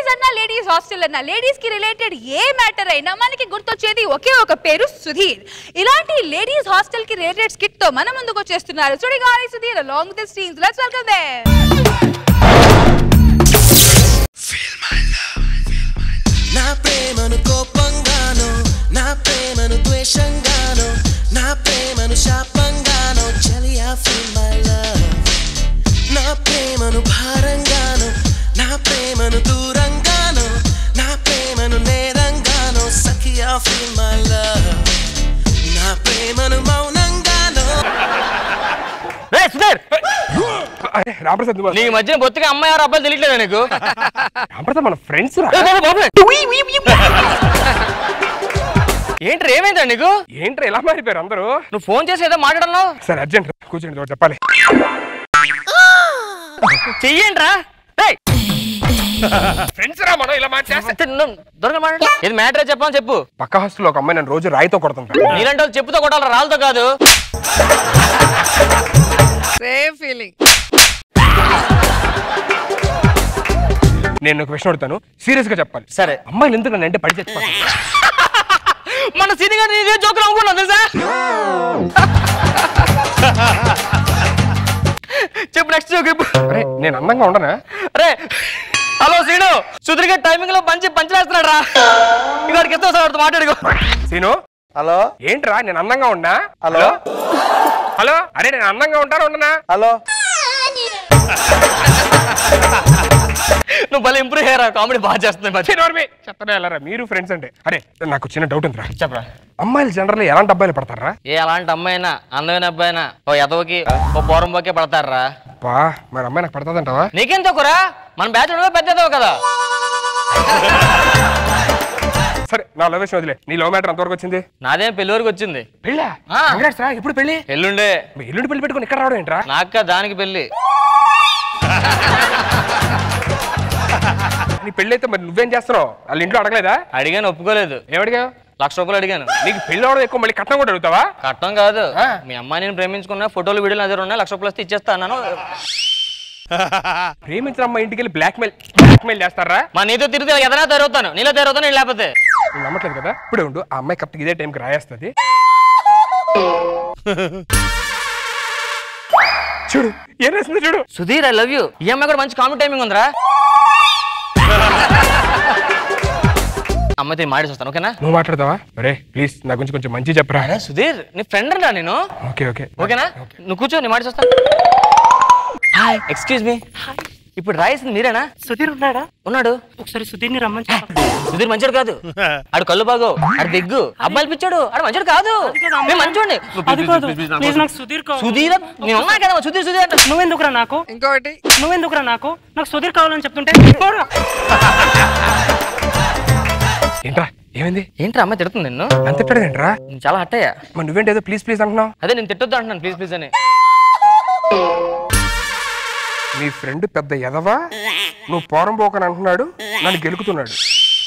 Ladies అన్నా ladies hostel అన్నా ladies కి రిలేటెడ్ ఏ మ్యాటర్ అయినా మనకి గుర్తొచ్చేది ఒకే ఒక పేరు సుధీర్ ఇలాంటి లేడీస్ హాస్టల్ కి రిలేటెడ్ స్కిట్ తో మన ముందుకు వచ్చేస్తున్నారు Sudigali Sudheer along the streams let's welcome them నా ప్రేమను కోపంగాను నా ప్రేమను ద్వేషంగాను నా ప్రేమను శాపంగాను చలియా ఫీల్ మై లవ్ నా ప్రేమను భారంగాను నా ప్రేమను దూరంగాను నా ప్రేమను నేరంగాను సఖియా ఫీల్ మై లవ్ నా ప్రేమను మౌనంగాను రే సుధీర్ అరే రామప్రసాద్ నువ్వు నీ మధ్యన బొత్తిగా అమ్మాయి ఎవరు అబ్బాయిలు తెలియట్లేదా నీకు రామప్రసాద్ మన ఫ్రెండ్స్ రా ఏ, బాబు, బాబు. ఏంటి ఏమైందా నీకు ఏంట్రా ఇలా మారిపోయారు అందరూ నువ్వు ఫోన్ చేసి ఏదో మాట్లాడన్నావు సరే అర్జెంట్ రా. కూర్చోండి ఒకటి చెప్పాలి చెయ్యండిరా రేయ్, ఫ్రెండ్స్ రా మనం ఇలా మాట్లాడే తి- నువ్వు దొరక మాట్లాడు ఇది మ్యాటరే చెప్పమని చెప్పు పక్క హాస్టల్లో ఒక అమ్మాయి నన్ను రోజు రాయితో కొడుతుంటా నీలాంటి వాళ్ళు చెప్పుతో కొట్టాలి రాళ్ళతో కాదు సేమ్ ఫీలింగ్ నేను ఒక విషయం అడుగుతాను సీరియస్ గా చెప్పాలి సరే అమ్మాయిలు ఎందుకు నన్ను అంటే పడి చచ్చిపోతాను మన సీని గారు ఇదే జోకులు అనుకున్నావు తెలుసా చెప్పు నెక్స్ట్ జోక్ చెప్పు అరే నేను అందంగా ఉండనా అరే హలో సీను సుధీర్ గారు టైమింగ్ లో పంచి పంచలేస్తున్నాడు రా ఇవాడికి ఇస్తావు సార్ మాట్లాడుకో సీను హలో ఏంట్రా నేను అందంగా ఉన్నా హలో హలో అరే నేను అందంగా ఉంటాను ఉండనా హలో నువ్వు భలే ఇంప్రూవ్ అయ్యారా కామెడీ బాగా చేస్తున్నాయి మధ్య చెప్తానే వెళ్ళరా మీరు ఫ్రెండ్స్ అంటే అరే నాకు చిన్న డౌట్ ఉందిరా చెప్పరా అమ్మాయిలు జనరల్ ఎలాంటి అబ్బాయిలు పడతారా ఏ అలాంటి అమ్మాయినా అందమైన అబ్బాయినా ఓ ఎదవకి ఓ పోరంబోకే పడతారా బా మరి అమ్మాయి నాకు పడుతుందంటావా నీకేం తక్కువరా మన బ్యాచ్ నువ్వే పెద్ద ఎదవ కదా సరే నా లవ్ విషయం వదిలే నీ లవ్ మ్యాటర్ ఎంతవరకు వచ్చింది నాదేం పెళ్లి వరకు వచ్చింది పెళ్ళా ఆ. Congrats రా ఎప్పుడు పెళ్ళి ఎల్లుండే మీ ఎల్లుండి పెళ్లి పెట్టుకుని ఇక్కడ రావడం ఏంట్రా నాక దానికి పెళ్లి నీ పెళ్ళి అయితే మరి నువ్వేం చేస్తున్నావు వాళ్ళ ఇంట్లో అడగలేదా అడిగాను ఒప్పుకోలేదు ఏమడిగా లక్ష రూపాయలు అడిగాను నీకు పెళ్ళి అవడం ఎక్కువ మళ్ళీ కట్నం కూడా అడుగుతావా కట్టం కాదు ఆ. మీ అమ్మాయి నేను ప్రేమించుకున్నా ఫోటోలు వీడియోలు నా దగ్గర ఉన్నాయి లక్ష రూపాయలు వస్తే ఇచ్చేస్తా అన్నాను ప్రేమించిన అమ్మాయి ఇంటికి వెళ్ళి బ్లాక్ మెయిల్ బ్లాక్ మెయిల్ చేస్తారా మా నీతో తిరిగితే ఎదనా తయారవుతాను నీలో తయారవుతాను నేను లేకపోతే నువ్వు నమ్మట్లేదు కదా ఇప్పుడే ఉండు ఆ అమ్మాయి కరెక్ట్ ఇదే టైంకి రాయేస్తుంది చూడు ఏం రాసింది చూడు సుధీర్ ఐ లవ్ యూ ఈ అమ్మాయి కూడా మంచి కామెడీ టైమింగ్ ఉందిరా అమ్మాయితో మాడి వస్తాను ఓకేనా నువ్వు మాట్లాడతావా అరే ప్లీజ్ నా గురించి కొంచెం మంచి చెప్పరా అరే సుధీర్ నీ ఫ్రెండ్ రా నేను ఓకే ఓకే ఓకేనా నువ్వు కూర్చో నేను మాడి వస్తాను హాయ్ ఎక్స్క్యూజ్ మీ ఇప్పుడు రాయిసింది మీరేనా సుధీర్ ఉన్నాడా ఉన్నాడు ఒకసారి సుధీర్ని రమ్మని చెప్పు. సుధీర్ మంచోడు కాదు ఆడు కళ్ళు బాగో ఆడు దిగ్గు అబ్బాయిలు పిచ్చాడు ఆడు మంచోడు కాదు నేను మంచోడిని అది కాదు ప్లీజ్ నాకు సుధీర్ కావాలి సుధీర్ నేను ఉన్నా కదా సుధీర్ సుధీర్ అంటే నువ్వెందుకురా నాకు ఇంకొకటి నువ్వెందుకురా నాకు నాకు సుధీర్ కావాలని చెప్తుంటే పోరా. ఏంట్రా ఏమైంది ఏంట్రా అమ్మాయి తిడుతుంది నిన్ను అంత తిట్టడం ఏంట్రా నేను చాలా హట్ అయ్యా మరి నువ్వేంటి ఏదో ప్లీజ్ ప్లీజ్ అంటున్నావు అదే నేను తిట్టొద్దు అంటున్నాను ప్లీజ్ ప్లీజ్ అని నీ ఫ్రెండ్ పెద్ద ఎదవా నువ్వు పోరం పోకని అంటున్నాడు నన్ను గెలుకుతున్నాడు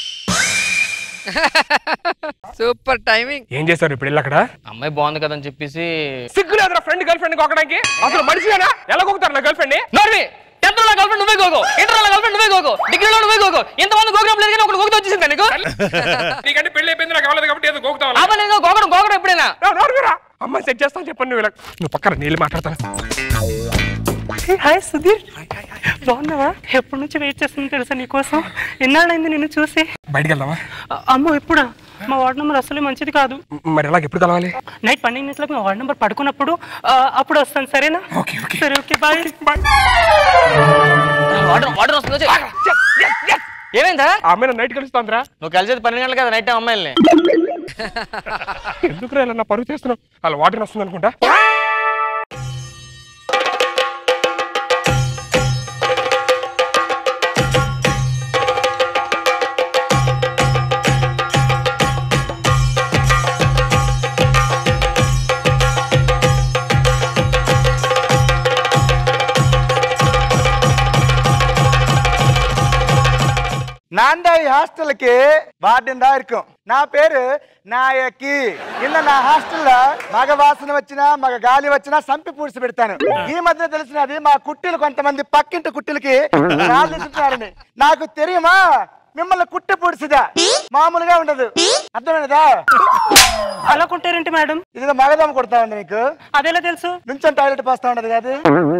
సూపర్ టైమింగ్ ఏం చేశారు ఇప్పుడు వెళ్ళి అక్కడ అమ్మాయి బాగుంది కదా అని చెప్పేసి సిగ్గులేదురా ఫ్రెండ్ గర్ల్ ఫ్రెండ్ కొక్కడానికి అసలు మనిషినా ఎలా కొక్కుతారు నా గర్ల్ ఫ్రెండ్ నోర్వి టెన్త్ లో గర్ల్ఫ్రెండ్ నువ్వే గోగో ఇంటర్ లో గర్ల్ఫ్రెండ్ నువ్వే గోగో డిగ్రీలో నువ్వే గోగో ఇంతమంది గోగడం లేదు కానీ ఒకటి గోగుతూ వచ్చేసింది నీకు నీకంటే పెళ్లి అయిపోయింది నాకు అవ్వలేదు కాబట్టి ఏదో గోకుతావు ఆపా నేను గోగడం గోగడం ఎప్పుడైనా అమ్మ సెట్ చేస్తాను చెప్పండి నువ్వు ఇలా నువ్వు పక్కన నీళ్ళు మాట్లాడతాను హే, హాయ్ సుధీర్ బాగున్నావా ఎప్పటి నుంచి వెయిట్ చేస్తుంది తెలుసా నీకోసం ఎన్నాళ్ళైంది నిన్ను చూసి బయటికి వెళ్దామా అ- అమ్మో ఎప్పుడా మా వార్డ్ నెంబర్ అసలే మంచిది కాదు మ్, మరి ఎలాగ ఎప్పుడు కలవాలి నైట్ పన్నెండు గంటలకు మా వార్డ్ నెంబర్ పడుకున్నప్పుడు ఆ, అప్పుడు వస్తాను సరేనా ఓకే ఓకే సరే ఓకే బాయ్ వాటర్ వాటర్ వస్తుంది వచ్చి. ఏమైందా ఆ అమ్మాయి నైట్ కలుస్తాంద్రా నువ్వు కలిసేది పన్నెండు గంటలు కదా నైట్ టైం అమ్మాయిల్ని ఎందుకు ఇలా నా పరువు చేస్తున్నావు అలా వాటర్ వస్తుంది అనుకుంటా நான் தான் ஹாஸ்டலுக்கு வார்டன் தான் இருக்கும் నా పేరు నాయకి నిన్న నా హాస్టల్లో మగ వాసన వచ్చినా మగ గాలి వచ్చినా సంపి పూడ్చి పెడతాను ఈ మధ్య తెలిసినది మా కుట్టిలు కొంతమంది పక్కింటి కుట్టిలకి రాళ్ళు ఇస్తున్నారని నాకు తెలియమా మిమ్మల్ని కుట్టి పూడ్చిదా మామూలుగా ఉండదు అర్థమైనదా అలా కొంటారేంటి మేడం ఇదిగో మగదమ్మ కొడతా ఉంది నీకు అదెలా తెలుసు నుంచొని టాయిలెట్ పోస్తా ఉండదు కాదు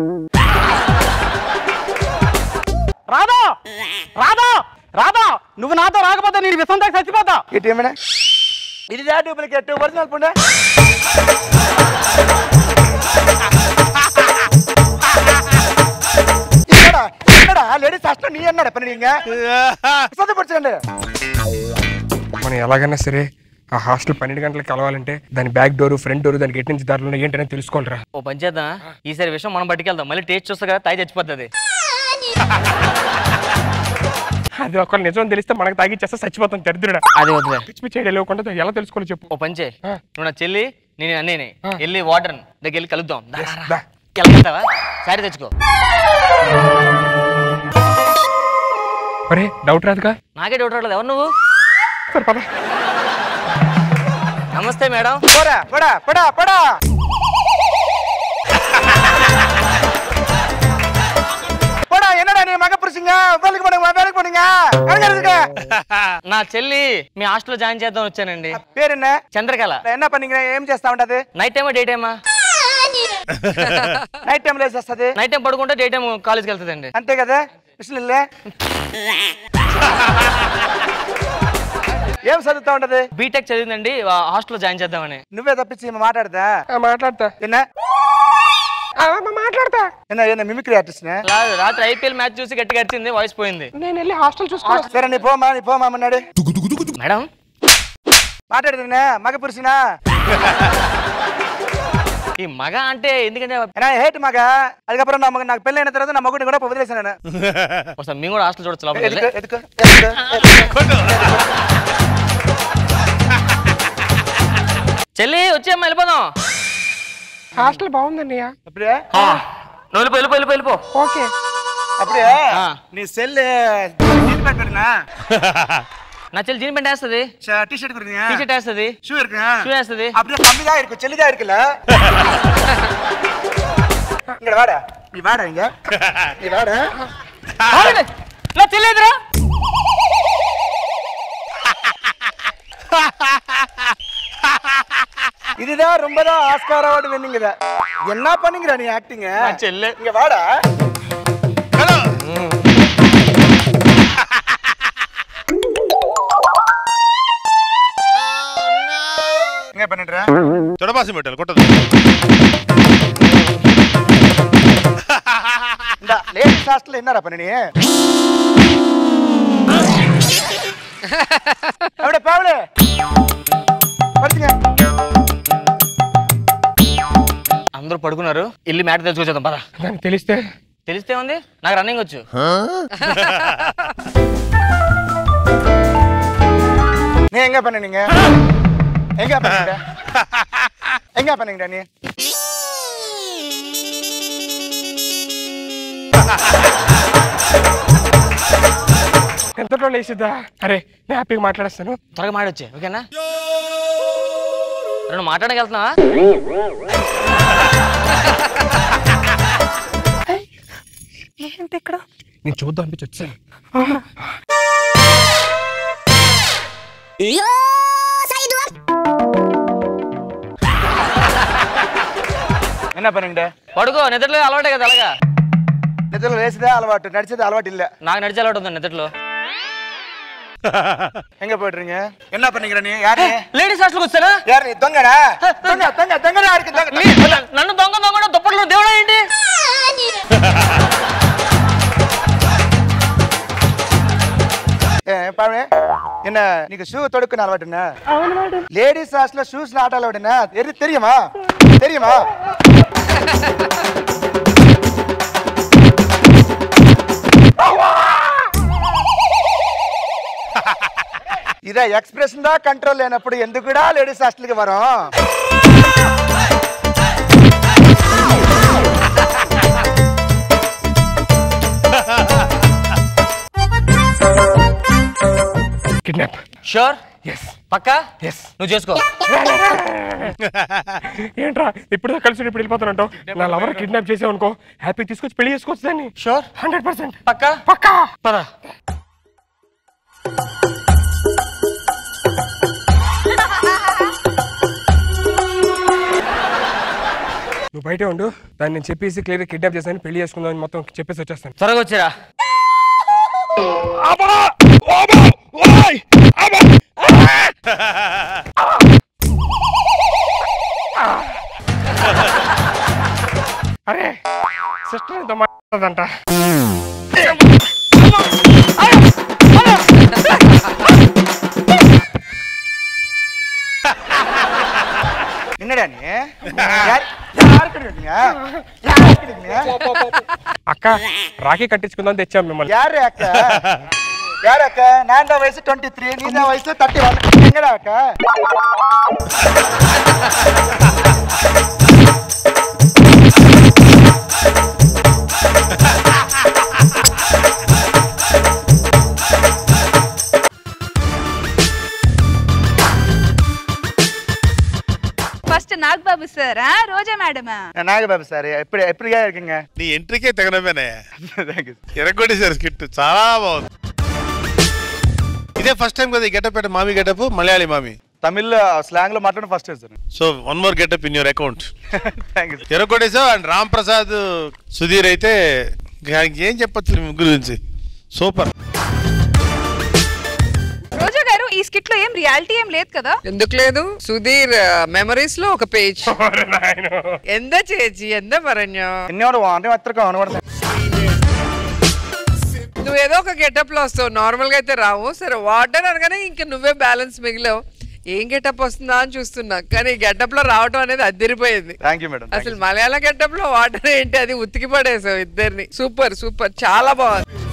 రాదా రాదా రాదా నువ్వు నాతో రాకపోతే నేను విషం దాకా చచ్చిపోతా ఇటు ఏమైనా ఇది డూప్లికేట్ ఒరిజినల్ పుండే ఇక్కడ ఇక్కడ లేడీస్ హాస్టల్ నీ అన్నాడు పని ఇంకా చదువుపరచండి మనం ఎలాగైనా సరే ఆ హాస్టల్ పన్నెండు గంటలకు కలవాలంటే దాని బ్యాక్ డోర్ ఫ్రంట్ డోర్ దానికి ఎటు నుంచి దారిలో ఏంటనే తెలుసుకోవాలిరా ఓ పని చేద్దాం ఈసారి విషయం మనం పట్టుకెళ్దాం మళ్ళీ టేస్ట్ చూస్తా కదా తాగి చచ్చిపోతుంది అది ఒకవేళ నిజం తెలిస్తే మనకు తాగిచ్చేస్తే చచ్చిపోతాం దరిద్రుడా అది వద్దులే పిచ్చి పిచ్చి ఐడియా లేకుండా ఎలా తెలుసుకోవాలో చెప్పు ఓ పని చేయి ఆ. నువ్వు నా చెల్లి నేను అన్నయ్యని వెళ్ళి వాటర్ దగ్గర వెళ్ళి కలుద్దాం దా, రా, రా. దా. వెళ్ళగలుగుతావా సారీ తెచ్చుకో ఒరే డౌట్ రాదుగా నాకే డౌట్ రావట్లేదు ఎవరు నువ్వు సరే పద నమస్తే మేడం పోరా పడా పడా పడా போடா என்னடா நீ மக புருஷங்க வேலைக்கு போடுங்க வேலைக்கு போடுங்க அழகா இருக்கு నా చెల్లి మీ హాస్టల్లో జాయిన్ చేద్దాం వచ్చానండి పేరు என்ன చంద్రకళ என்ன பண்ணீங்க ఏం చేస్తా ఉంటది నైట్ టైమా డే టైమా నైట్ టైం లో చేస్తుంది నైట్ టైం పడుకుంటే డే టైం కాలేజ్కి వెళ్తుందండి అంతే కదా విషయం ఇల్లే ఏం చదువుతా ఉంటది బీటెక్ చదివిందండి హాస్టల్లో జాయిన్ చేద్దామని నువ్వే తప్పించి ఈమె మాట్లాడదా ఆ, మాట్లాడతా என்ன ఆ, అమ్మ, మాట్లాడతా என்ன என்ன మిమిక్రీ ఆర్టిస్ట్ రా- రాత్రి ఐపీఎల్ మ్యాచ్ చూసి గట్టిగా అరిచింది వాయిస్ పోయింది నేను వెళ్ళి హాస్టల్ చూసుకో సరే నీ పోమా నీ పోమా మున్నాడు మేడం మాట్లాడుతున్నా మగ పురుషునా ఈ మగ అంటే ఎందుకంటే ஏன்னா ஹேட் மக அதுக்கப்புறம் நம்ம నాకు పెళ్ళి అయిన తర్వాత నా మగుడిని కూడా వదిలేసాను నేను ఒకసారి మేము కూడా హాస్టల్ చూడొచ్చు లోపలికి ఎదుకు వెళ్ళి. ఎదుకు ఎదుకు చెల్లి వచ్చేమ్మా వెళ్ళిపోదాం హాస్టల్ బాగుందన్నయ్య அப்படியே నువ్వు వెళ్ళిపో వెళ్ళిపో వెళ్ళిపో వెళ్ళిపో ఓకే அப்படியே ஆ. நீ செல்லு ஜீன் பேண்ட் கொடுங்க నా చెల్లి జీన్ పెంట్ వేస్తుంది டி ஷர்ட் கொடுங்க టీ షర్ట్ వేస్తుంది ஷூ இருக்கு షూ వేస్తుంది அப்படியே கம்மி தான் இருக்கு செல்லி தான் இருக்குல்ல இங்க வாடா நீ வாடா இங்க நீ வாடா నా చెల్లి ఎదురా இதுதான் ரொம்ப தான் ஆஸ்கார் அவார்டு வின்னிங்க என்ன பண்ணுங்கிற நீ ஆக்டிங் నా చెల్లి இங்க வாடா இங்க பண்ணிடுற తొడబాసి పెట్టాలి కొట్టదు இந்த லேடிஸ் ஹாஸ்டல்ல என்னடா பண்ண நீ அப்படியே பாவலே படிச்சுங்க అందరూ పడుకున్నారు వెళ్ళి మ్యాట్ తెలుసుకొచ్చేద్దాం పద దానికి తెలిస్తే తెలిస్తే ఉంది నాకు రన్నింగ్ వచ్చు நீ எங்க பண்ணுனீங்க எங்க பண்ணீங்க எங்க பண்ணீங்கடா நீ ఎంతలో లేచిద్దా అరే నేను హ్యాపీగా మాట్లాడేస్తాను త్వరగా మాడొచ్చే ఓకేనా రెండు మాట్లాడక వెళ్తున్నావా ఏంటి ఇక్కడ నేను చూద్దాం అనిపించి వచ్చాను என்ன பண்ணுங்கடா పడుకో నిద్రలో అలవాటే కదా అలాగా నిద్రలో వేసేదే అలవాటు నడిచేది అలవాటు இல்ல నాకు నడిచే అలవాటు ఉంది నిద్రలో எங்க போயிடுறீங்க என்ன பண்ணீங்கடா நீ யாரு நீ? లేడీస్ హాస్టల్కి వచ్చారా யாரு நீ தொங்கடா தொங்க தொங்க தொங்கடா இருக்கு தொங்க నన్ను దొంగ దొంగ దుప్పట్లో దేవుడా ఏంటి ఏ, పావని என்ன நீங்க ஷூ தொடுக்கணும் அலவாட்டுன்னா லேடிஸ் ஹாஸ்டல்ல ஷூஸ் நாட் அலவாட்டுன்னா எது தெரியுமா தெரியுமா ఇదే ఎక్స్ప్రెషన్ దా కంట్రోల్ లేనప్పుడు ఎందుకు కూడా లేడీస్ హాస్టల్కి వరం కిడ్నాప్ షూర్ ఎస్ పక్కా ఎస్ నువ్వు చేసుకో ఏంట్రా ఇప్పుడు కలిసి ఇప్పుడు వెళ్ళిపోతానంటావు నా లవర్ కిడ్నాప్ చేసావు అనుకో హ్యాపీ తీసుకొచ్చి పెళ్లి చేసుకోవచ్చు దాన్ని షూర్ హండ్రెడ్ పర్సెంట్ పక్కా పక్కా పద నువ్వు బయటే ఉండు దాన్ని నేను చెప్పేసి క్లియర్ కిడ్నాప్ చేస్తాను పెళ్లి చేసుకుందాం మొత్తం చెప్పేసి వచ్చేస్తాను త్వరగా వచ్చారా అరే సిస్టర్ ఎంతో మాట్లాడదంట నిన్నడాని యారు కడిగినా యారు కడిగినా అక్క రాఖీ కట్టించుకుందాం తెచ్చాం మిమ్మల్ని ಯಾರೇ ಅಕ್ಕ ಯಾರಕ್ಕ ನಾಂದ ವಯಸ್ಸು ಟ್ವೆಂಟಿ ತ್ರೀ ನಿನ್ನ ವಯಸ್ಸು ತರ್ಟಿ ಒನ್ ಹೆಂಗಡ ಅಕ್ಕ ఫస్ట్ నాగబాబు సార్ రోజా మేడమా నాగబాబు సార్ ఎప్పుడు ఎప్పుడుగా இருக்கீங்க నీ ఎంట్రీకే తెగనమేనే థ్యాంక్ యూ ఎరగొట్టేశారు స్కిట్ చాలా బాగుంది ఇదే ఫస్ట్ టైం కదా ఈ గెటప్ పెట్ట మామి గెటప్ మలయాళీ మామి తమిళ్ స్లాంగ్ లో మాట్లాడడం first sir so one more getup in your account thank you ఎరగొట్టేసావు అండ్ రామ్ ప్రసాద్ సుధీర్ అయితే ఇంకా ఏం చెప్పొచ్చు మీ ముగ్గురు గురించి సూపర్ రోజా గారు ఈ స్కిట్ లో ఏం రియాలిటీ ఏం లేదు కదా ఎందుకు లేదు సుధీర్ మెమరీస్ లో ఒక పేజ్ ఎంత చేచి ఎంత పరంజో ఎన్నోడు అంటే మాత్రం అనబడతాను నువ్వు ఏదో ఒక గెటప్ లో వస్తావు నార్మల్ గా అయితే రావు సరే వాటర్ అనగానే ఇంకా నువ్వే బ్యాలెన్స్ మిగిలావు ఏం గెటప్ వస్తుందా అని చూస్తున్నా కానీ గెటప్ లో రావటం అనేది అద్దరిపోయింది థ్యాంక్ యూ మేడం అసలు మలయాళ గెటప్ లో వాటర్ ఏంటి అది ఉతికి పడేసావు ఇద్దరిని సూపర్ సూపర్ చాలా బాగుంది